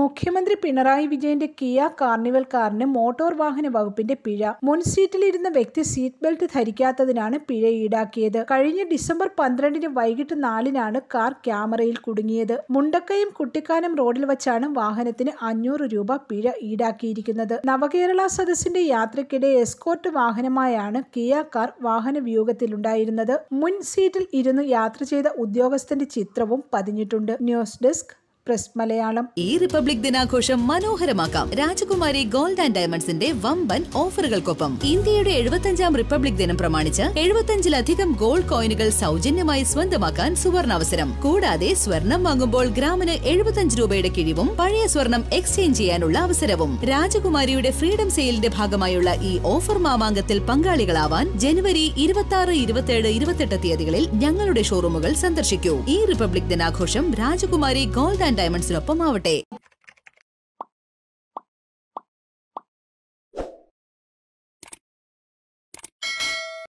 മുഖ്യമന്ത്രി പിണറായി വിജയന്റെ Kia carnival കാറിന് മോട്ടോർ വാഹന വകുപ്പിന്റെ പിഴ മുൻ സീറ്റിലിരുന്ന വ്യക്തി സീറ്റ് ബെൽറ്റ് ധരിക്കാത്തതിനാണ് പിഴ ഈടാക്കിയത് കഴിഞ്ഞ ഡിസംബർ പന്ത്രണ്ടിന് വൈകിട്ട് നാലിനാണ് കാർ ക്യാമറയിൽ കുടുങ്ങിയത് മുണ്ടക്കയം കുട്ടിക്കാനം റോഡിൽ വച്ചാണ് വാഹനത്തിന് അഞ്ഞൂറ് രൂപ പിഴ ഈടാക്കിയിരിക്കുന്നത് നവകേരള സദസ്സിന്റെ യാത്രയ്ക്കിടെ എസ്കോർട്ട് വാഹനമായാണ് കിയ കാർ വാഹന വ്യൂഹത്തിലുണ്ടായിരുന്നത് മുൻ സീറ്റിൽ ഇരുന്ന് യാത്ര ചെയ്ത ഉദ്യോഗസ്ഥന്റെ ചിത്രവും പതിഞ്ഞിട്ടുണ്ട് ന്യൂസ് ഡെസ്ക് പ്രസ് മലയാളം ഈ റിപ്പബ്ലിക് ദിനാഘോഷം മനോഹരമാക്കാം രാജകുമാരി ഗോൾഡ് ആൻഡ് ഡയമണ്ട്സിന്റെ വമ്പൻ ഓഫറുകൾക്കൊപ്പം ഇന്ത്യയുടെ എഴുപത്തഞ്ചാം റിപ്പബ്ലിക് ദിനം പ്രമാണിച്ച് എഴുപത്തഞ്ചിലധികം ഗോൾഡ് കോയിനുകൾ സൗജന്യമായി സ്വന്തമാക്കാൻ സുവർണാവസരം കൂടാതെ സ്വർണം വാങ്ങുമ്പോൾ ഗ്രാമിന് എഴുപത്തഞ്ച് രൂപയുടെ കിഴിവും പഴയ സ്വർണം എക്സ്ചേഞ്ച് ചെയ്യാനുള്ള അവസരവും രാജകുമാരിയുടെ ഫ്രീഡം സെയിലിന്റെ ഭാഗമായുള്ള ഈ ഓഫർ മാമാങ്കത്തിൽ പങ്കാളികളാവാൻ ജനുവരി ഇരുപത്തി ആറ് ഇരുപത്തിയേഴ് ഇരുപത്തെട്ട് തീയതികളിൽ ഞങ്ങളുടെ ഷോറൂമുകൾ സന്ദർശിക്കൂ ഈ റിപ്പബ്ലിക് ദിനാഘോഷം രാജകുമാരി ഗോൾഡ് ആൻഡ് ഡയമണ്ട്സിനൊപ്പം ആവട്ടെ